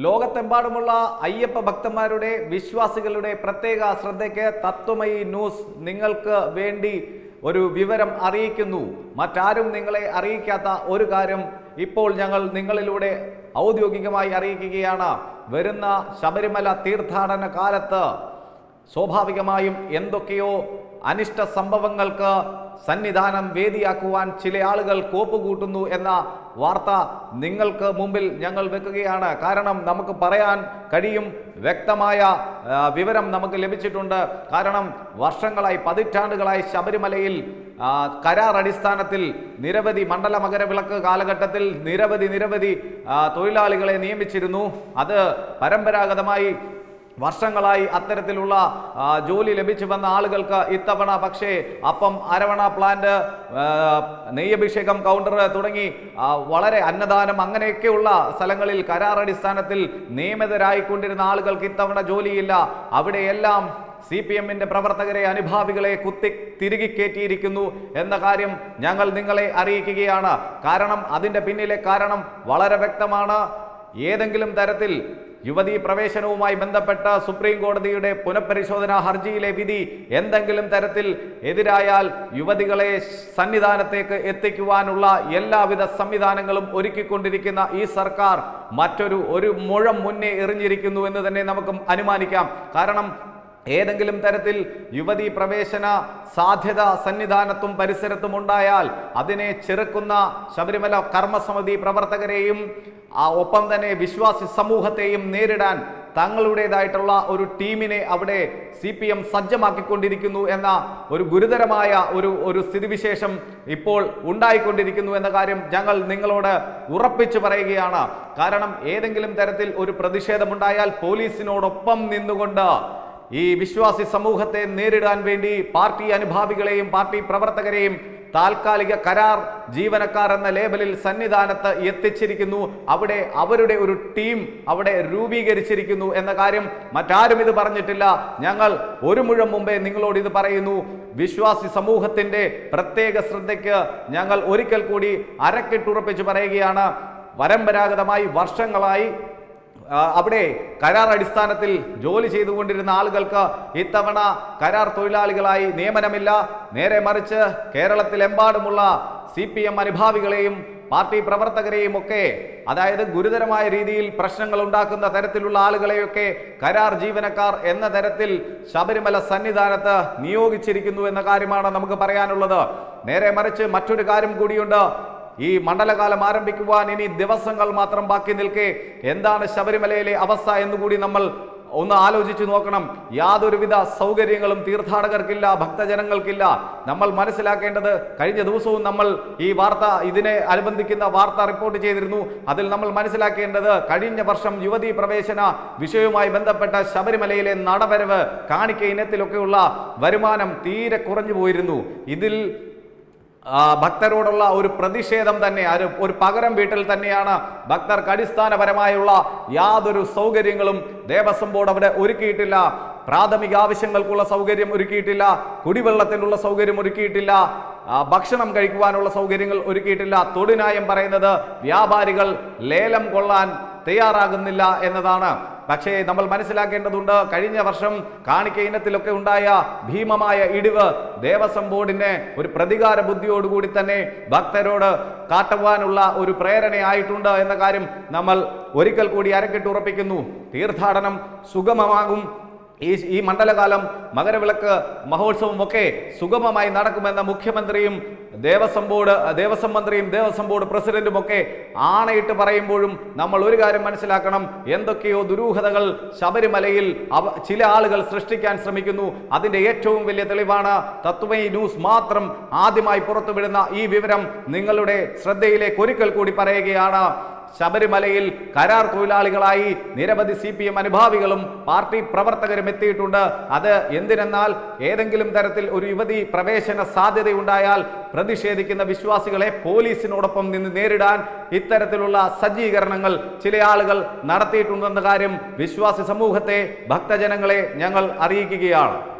ലോകത്തെമ്പാടുമുള്ള അയ്യപ്പ ഭക്തന്മാരുടെ വിശ്വാസികളുടെ പ്രത്യേക ശ്രദ്ധയ്ക്ക് തത്വമയി ന്യൂസ് നിങ്ങൾക്ക് വേണ്ടി ഒരു വിവരം അറിയിക്കുന്നു മറ്റാരും നിങ്ങളെ അറിയിക്കാത്ത ഒരു കാര്യം ഇപ്പോൾ ഞങ്ങൾ നിങ്ങളിലൂടെ ഔദ്യോഗികമായി അറിയിക്കുകയാണ് വരുന്ന ശബരിമല തീർത്ഥാടന കാലത്ത് സ്വാഭാവികമായും എന്തൊക്കെയോ അനിഷ്ട സംഭവങ്ങൾക്ക് സന്നിധാനം വേദിയാക്കുവാൻ ചില ആളുകൾ കോപ്പുകൂട്ടുന്നു എന്ന വാർത്ത നിങ്ങൾക്ക് മുമ്പിൽ ഞങ്ങൾ വെക്കുകയാണ് കാരണം നമുക്ക് പറയാൻ കഴിയും വ്യക്തമായ ആ, വിവരം നമുക്ക് ലഭിച്ചിട്ടുണ്ട് കാരണം വർഷങ്ങളായി പതിറ്റാണ്ടുകളായി ശബരിമലയിൽ ആ, കരാർ അടിസ്ഥാനത്തിൽ നിരവധി മണ്ഡല മകരവിളക്ക് കാലഘട്ടത്തിൽ നിരവധി നിരവധി ആ, തൊഴിലാളികളെ നിയമിച്ചിരുന്നു അത് പരമ്പരാഗതമായി വർഷങ്ങളായി അത്തരത്തിലുള്ള ആ, ജോലി ലഭിച്ചു വന്ന ആളുകൾക്ക് ഇത്തവണ പക്ഷേ അപ്പം അരവണ പ്ലാന്റ് ആ, നെയ്യഭിഷേകം കൗണ്ടർ തുടങ്ങി ആ, വളരെ അന്നദാനം അങ്ങനെയൊക്കെയുള്ള സ്ഥലങ്ങളിൽ കരാർ അടിസ്ഥാനത്തിൽ നിയമിതരായിക്കൊണ്ടിരുന്ന ആളുകൾക്ക് ഇത്തവണ ജോലിയില്ല അവിടെയെല്ലാം സി പി എമ്മിന്റെ പ്രവർത്തകരെ അനുഭാവികളെ കുത്തി തിരികെ കയറ്റിയിരിക്കുന്നു എന്ന കാര്യം ഞങ്ങൾ നിങ്ങളെ അറിയിക്കുകയാണ് കാരണം അതിന്റെ പിന്നിലെ കാരണം വളരെ വ്യക്തമാണ് ഏതെങ്കിലും തരത്തിൽ യുവതീ പ്രവേശനവുമായി ബന്ധപ്പെട്ട സുപ്രീം കോടതിയുടെ പുനഃപരിശോധനാ ഹർജിയിലെ വിധി എന്തെങ്കിലും തരത്തിൽ എതിരായാൽ യുവതികളെ സന്നിധാനത്തേക്ക് എത്തിക്കുവാനുള്ള എല്ലാവിധ സംവിധാനങ്ങളും ഒരുക്കിക്കൊണ്ടിരിക്കുന്ന ഈ സർക്കാർ മറ്റൊരു ഒരു മുഴം മുന്നേ എറിഞ്ഞിരിക്കുന്നു എന്ന് തന്നെ നമുക്ക് അനുമാനിക്കാം കാരണം ഏതെങ്കിലും തരത്തിൽ യുവതീ പ്രവേശന സാധ്യത സന്നിധാനത്തും പരിസരത്തും ഉണ്ടായാൽ അതിനെ ചെറുക്കുന്ന ശബരിമല കർമ്മസമിതി പ്രവർത്തകരെയും ആ ഒപ്പം തന്നെ വിശ്വാസി സമൂഹത്തെയും നേരിടാൻ തങ്ങളുടേതായിട്ടുള്ള ഒരു ടീമിനെ അവിടെ സി പി എം സജ്ജമാക്കിക്കൊണ്ടിരിക്കുന്നു എന്ന ഒരു ഗുരുതരമായ ഒരു ഒരു സ്ഥിതിവിശേഷം ഇപ്പോൾ ഉണ്ടായിക്കൊണ്ടിരിക്കുന്നു എന്ന കാര്യം ഞങ്ങൾ നിങ്ങളോട് ഉറപ്പിച്ചു പറയുകയാണ് കാരണം ഏതെങ്കിലും തരത്തിൽ ഒരു പ്രതിഷേധമുണ്ടായാൽ പോലീസിനോടൊപ്പം നിന്നുകൊണ്ട് ഈ വിശ്വാസി സമൂഹത്തെ നേരിടാൻ വേണ്ടി പാർട്ടി അനുഭാവികളെയും പാർട്ടി പ്രവർത്തകരെയും താൽക്കാലിക കരാർ ജീവനക്കാർ എന്ന ലേബലിൽ സന്നിധാനത്ത് എത്തിച്ചിരിക്കുന്നു അവിടെ അവരുടെ ഒരു ടീം അവിടെ രൂപീകരിച്ചിരിക്കുന്നു എന്ന കാര്യം മറ്റാരും ഇത് പറഞ്ഞിട്ടില്ല ഞങ്ങൾ ഒരു മുഴം മുമ്പേ നിങ്ങളോട് ഇത് പറയുന്നു വിശ്വാസി സമൂഹത്തിന്റെ പ്രത്യേക ശ്രദ്ധയ്ക്ക് ഞങ്ങൾ ഒരിക്കൽ കൂടി അരക്കിട്ടുറപ്പിച്ച് പറയുകയാണ് പരമ്പരാഗതമായി വർഷങ്ങളായി ആ, അവിടെ കരാർ അടിസ്ഥാനത്തിൽ ജോലി ചെയ്തുകൊണ്ടിരുന്ന ആളുകൾക്ക് ഇത്തവണ കരാർ തൊഴിലാളികളായി നിയമനമില്ല നേരെ മറിച്ച് കേരളത്തിലെമ്പാടുമുള്ള സി പി എം അനുഭാവികളെയും പാർട്ടി പ്രവർത്തകരെയും ഒക്കെ അതായത് ഗുരുതരമായ രീതിയിൽ പ്രശ്നങ്ങൾ ഉണ്ടാക്കുന്ന തരത്തിലുള്ള ആളുകളെയൊക്കെ കരാർ ജീവനക്കാർ എന്ന തരത്തിൽ ശബരിമല സന്നിധാനത്ത് നിയോഗിച്ചിരിക്കുന്നു എന്ന കാര്യമാണ് നമുക്ക് പറയാനുള്ളത് നേരെ മറിച്ച് മറ്റൊരു കാര്യം കൂടിയുണ്ട് ഈ മണ്ഡലകാലം ആരംഭിക്കുവാൻ ഇനി ദിവസങ്ങൾ മാത്രം ബാക്കി നിൽക്കെ എന്താണ് ശബരിമലയിലെ അവസ്ഥ എന്നുകൂടി നമ്മൾ ഒന്ന് ആലോചിച്ചു നോക്കണം യാതൊരുവിധ സൗകര്യങ്ങളും തീർത്ഥാടകർക്കില്ല ഭക്തജനങ്ങൾക്കില്ല നമ്മൾ മനസ്സിലാക്കേണ്ടത് കഴിഞ്ഞ ദിവസവും നമ്മൾ ഈ വാർത്ത ഇതിനെ അനുബന്ധിക്കുന്ന വാർത്ത റിപ്പോർട്ട് ചെയ്തിരുന്നു അതിൽ നമ്മൾ മനസ്സിലാക്കേണ്ടത് കഴിഞ്ഞ വർഷം യുവതീ പ്രവേശന വിഷയവുമായി ബന്ധപ്പെട്ട ശബരിമലയിലെ നടവരവ് കാണിക്ക ഇനത്തിലൊക്കെയുള്ള വരുമാനം തീരെ കുറഞ്ഞു പോയിരുന്നു ഇതിൽ ആ, ഭക്തരോടുള്ള ഒരു പ്രതിഷേധം തന്നെ ഒരു ഒരു പകരം വീട്ടിൽ തന്നെയാണ് ഭക്തർക്ക് അടിസ്ഥാനപരമായുള്ള യാതൊരു സൗകര്യങ്ങളും ദേവസ്വം ബോർഡ് അവിടെ ഒരുക്കിയിട്ടില്ല പ്രാഥമിക ആവശ്യങ്ങൾക്കുള്ള സൗകര്യം ഒരുക്കിയിട്ടില്ല കുടിവെള്ളത്തിനുള്ള സൗകര്യം ഒരുക്കിയിട്ടില്ല ആ, ഭക്ഷണം കഴിക്കുവാനുള്ള സൗകര്യങ്ങൾ ഒരുക്കിയിട്ടില്ല തൊടുനായം പറയുന്നത് വ്യാപാരികൾ ലേലം കൊള്ളാൻ തയ്യാറാകുന്നില്ല എന്നതാണ് പക്ഷേ നമ്മൾ മനസ്സിലാക്കേണ്ടതുണ്ട് കഴിഞ്ഞ വർഷം കാണിക്ക ഇനത്തിലൊക്കെ ഉണ്ടായ ഭീമമായ ഇടിവ് ദേവസ്വം ബോർഡിന് ഒരു പ്രതികാര ബുദ്ധിയോടുകൂടി തന്നെ ഭക്തരോട് കാട്ടുവാനുള്ള ഒരു പ്രേരണയായിട്ടുണ്ട് എന്ന കാര്യം നമ്മൾ ഒരിക്കൽ കൂടി അരക്കിട്ട് ഉറപ്പിക്കുന്നു തീർത്ഥാടനം സുഗമമാകും ഈ ഈ മണ്ഡലകാലം മകരവിളക്ക് മഹോത്സവം ഒക്കെ സുഗമമായി നടക്കുമെന്ന മുഖ്യമന്ത്രിയും ദേവസ്വം ബോർഡ് ദേവസ്വം മന്ത്രിയും ദേവസ്വം ബോർഡ് പ്രസിഡന്റും ഒക്കെ ആണയിട്ട് പറയുമ്പോഴും നമ്മൾ ഒരു കാര്യം മനസ്സിലാക്കണം എന്തൊക്കെയോ ദുരൂഹതകൾ ശബരിമലയിൽ അവ ചില ആളുകൾ സൃഷ്ടിക്കാൻ ശ്രമിക്കുന്നു അതിന്റെ ഏറ്റവും വലിയ തെളിവാണ് തത്വമയി ന്യൂസ് മാത്രം ആദ്യമായി പുറത്തുവിടുന്ന ഈ വിവരം നിങ്ങളുടെ ശ്രദ്ധയിലേക്ക് ഒരിക്കൽ കൂടി പറയുകയാണ് ശബരിമലയിൽ കരാർ തൊഴിലാളികളായി നിരവധി സി പി എം അനുഭാവികളും പാർട്ടി പ്രവർത്തകരും എത്തിയിട്ടുണ്ട് അത് എന്തിനെന്നാൽ ഏതെങ്കിലും തരത്തിൽ ഒരു യുവതി പ്രവേശന സാധ്യതയുണ്ടായാൽ പ്രതിഷേധിക്കുന്ന വിശ്വാസികളെ പോലീസിനോടൊപ്പം നിന്ന് നേരിടാൻ ഇത്തരത്തിലുള്ള സജ്ജീകരണങ്ങൾ ചില ആളുകൾ നടത്തിയിട്ടുണ്ടെന്ന കാര്യം വിശ്വാസി സമൂഹത്തെ ഭക്തജനങ്ങളെ ഞങ്ങൾ അറിയിക്കുകയാണ്